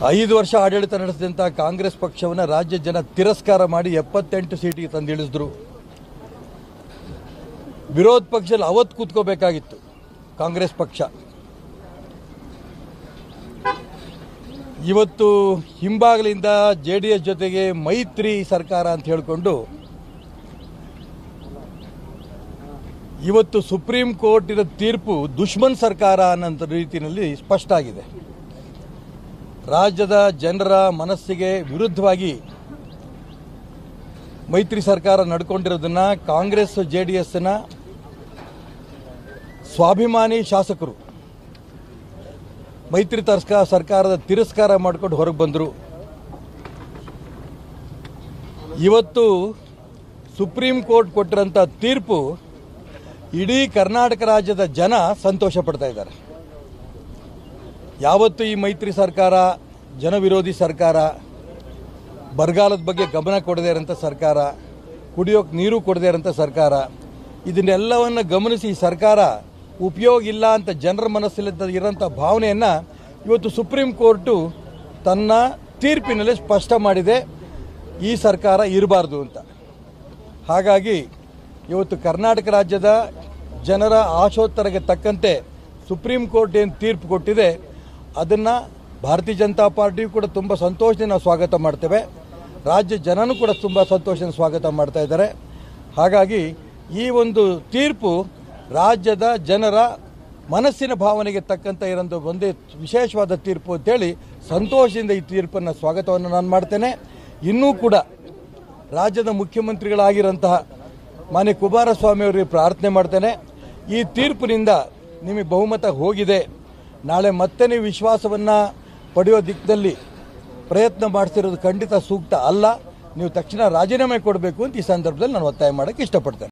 ಐದು ವರ್ಷ ಆಡಳಿತ ನಡೆಸಿದಂಥ ಕಾಂಗ್ರೆಸ್ ಪಕ್ಷವನ್ನು ರಾಜ್ಯ ಜನ ತಿರಸ್ಕಾರ ಮಾಡಿ ಎಪ್ಪತ್ತೆಂಟು ಸೀಟಿಗೆ ತಂದಿಳಿಸಿದ್ರು ವಿರೋಧ ಪಕ್ಷದಲ್ಲಿ ಅವತ್ತು ಕೂತ್ಕೋಬೇಕಾಗಿತ್ತು ಕಾಂಗ್ರೆಸ್ ಪಕ್ಷ ಇವತ್ತು ಹಿಂಬಾಗಲಿಂದ ಜೆ ಡಿ ಎಸ್ ಜೊತೆಗೆ ಮೈತ್ರಿ ಸರ್ಕಾರ ಅಂತ ಹೇಳಿಕೊಂಡು ಇವತ್ತು ಸುಪ್ರೀಂ ಕೋರ್ಟಿನ ತೀರ್ಪು ದುಶ್ಮನ್ ಸರ್ಕಾರ ಅನ್ನೋ ರೀತಿಯಲ್ಲಿ ಸ್ಪಷ್ಟ ಆಗಿದೆ ರಾಜ್ಯದ ಜನರ ಮನಸ್ಸಿಗೆ ವಿರುದ್ಧವಾಗಿ ಮೈತ್ರಿ ಸರ್ಕಾರ ನಡ್ಕೊಂಡಿರೋದನ್ನ ಕಾಂಗ್ರೆಸ್ ಜೆ ಡಿ ಎಸ್ನ ಸ್ವಾಭಿಮಾನಿ ಶಾಸಕರು ಮೈತ್ರಿ ತರ್ಸ್ಕ ಸರ್ಕಾರದ ತಿರಸ್ಕಾರ ಮಾಡ್ಕೊಂಡು ಹೊರಗೆ ಬಂದರು ಇವತ್ತು ಸುಪ್ರೀಂ ಕೋರ್ಟ್ ಕೊಟ್ಟಿರೋಂಥ ತೀರ್ಪು ಇಡೀ ಕರ್ನಾಟಕ ರಾಜ್ಯದ ಜನ ಸಂತೋಷ ಪಡ್ತಾ ಇದ್ದಾರೆ ಯಾವತ್ತು ಈ ಮೈತ್ರಿ ಸರ್ಕಾರ ಜನವಿರೋಧಿ ಸರ್ಕಾರ ಬರಗಾಲದ ಬಗ್ಗೆ ಗಮನ ಕೊಡದೇ ಇರೋಂಥ ಸರ್ಕಾರ ಕುಡಿಯೋಕೆ ನೀರು ಕೊಡದೇ ಇರೋಂಥ ಸರ್ಕಾರ ಇದನ್ನೆಲ್ಲವನ್ನು ಗಮನಿಸಿ ಈ ಸರ್ಕಾರ ಉಪಯೋಗ ಇಲ್ಲ ಅಂತ ಜನರ ಮನಸ್ಸಲ್ಲಿ ಇರೋಂಥ ಭಾವನೆಯನ್ನು ಇವತ್ತು ಸುಪ್ರೀಂ ಕೋರ್ಟು ತನ್ನ ತೀರ್ಪಿನಲ್ಲಿ ಸ್ಪಷ್ಟ ಮಾಡಿದೆ ಈ ಸರ್ಕಾರ ಇರಬಾರ್ದು ಅಂತ ಹಾಗಾಗಿ ಇವತ್ತು ಕರ್ನಾಟಕ ರಾಜ್ಯದ ಜನರ ಆಶೋತ್ತರಕ್ಕೆ ತಕ್ಕಂತೆ ಸುಪ್ರೀಂ ಕೋರ್ಟ್ ಏನು ತೀರ್ಪು ಕೊಟ್ಟಿದೆ ಅದನ್ನು ಭಾರತೀಯ ಜನತಾ ಪಾರ್ಟಿಯು ಕೂಡ ತುಂಬ ಸಂತೋಷದಿಂದ ನಾವು ಸ್ವಾಗತ ಮಾಡ್ತೇವೆ ರಾಜ್ಯ ಜನನೂ ಕೂಡ ತುಂಬ ಸಂತೋಷದಿಂದ ಸ್ವಾಗತ ಮಾಡ್ತಾ ಇದ್ದಾರೆ ಹಾಗಾಗಿ ಈ ಒಂದು ತೀರ್ಪು ರಾಜ್ಯದ ಜನರ ಮನಸ್ಸಿನ ಭಾವನೆಗೆ ತಕ್ಕಂಥ ಇರೋಂಥ ಒಂದೇ ವಿಶೇಷವಾದ ತೀರ್ಪು ಅಂತೇಳಿ ಸಂತೋಷದಿಂದ ಈ ತೀರ್ಪನ್ನು ಸ್ವಾಗತವನ್ನು ನಾನು ಮಾಡ್ತೇನೆ ಇನ್ನೂ ಕೂಡ ರಾಜ್ಯದ ಮುಖ್ಯಮಂತ್ರಿಗಳಾಗಿರೋಂತಹ ಮಾನ್ಯ ಕುಮಾರಸ್ವಾಮಿ ಅವರಿಗೆ ಪ್ರಾರ್ಥನೆ ಮಾಡ್ತೇನೆ ಈ ತೀರ್ಪಿನಿಂದ ನಿಮಗೆ ಬಹುಮತ ಹೋಗಿದೆ ನಾಳೆ ಮತ್ತೆ ನೀವು ವಿಶ್ವಾಸವನ್ನು ಪಡೆಯೋ ದಿಕ್ಕದಲ್ಲಿ ಪ್ರಯತ್ನ ಮಾಡ್ತಿರೋದು ಖಂಡಿತ ಸೂಕ್ತ ಅಲ್ಲ ನೀವು ತಕ್ಷಣ ರಾಜೀನಾಮೆ ಕೊಡಬೇಕು ಅಂತ ಈ ಸಂದರ್ಭದಲ್ಲಿ ನಾನು ಒತ್ತಾಯ ಮಾಡೋಕ್ಕೆ ಇಷ್ಟಪಡ್ತೇನೆ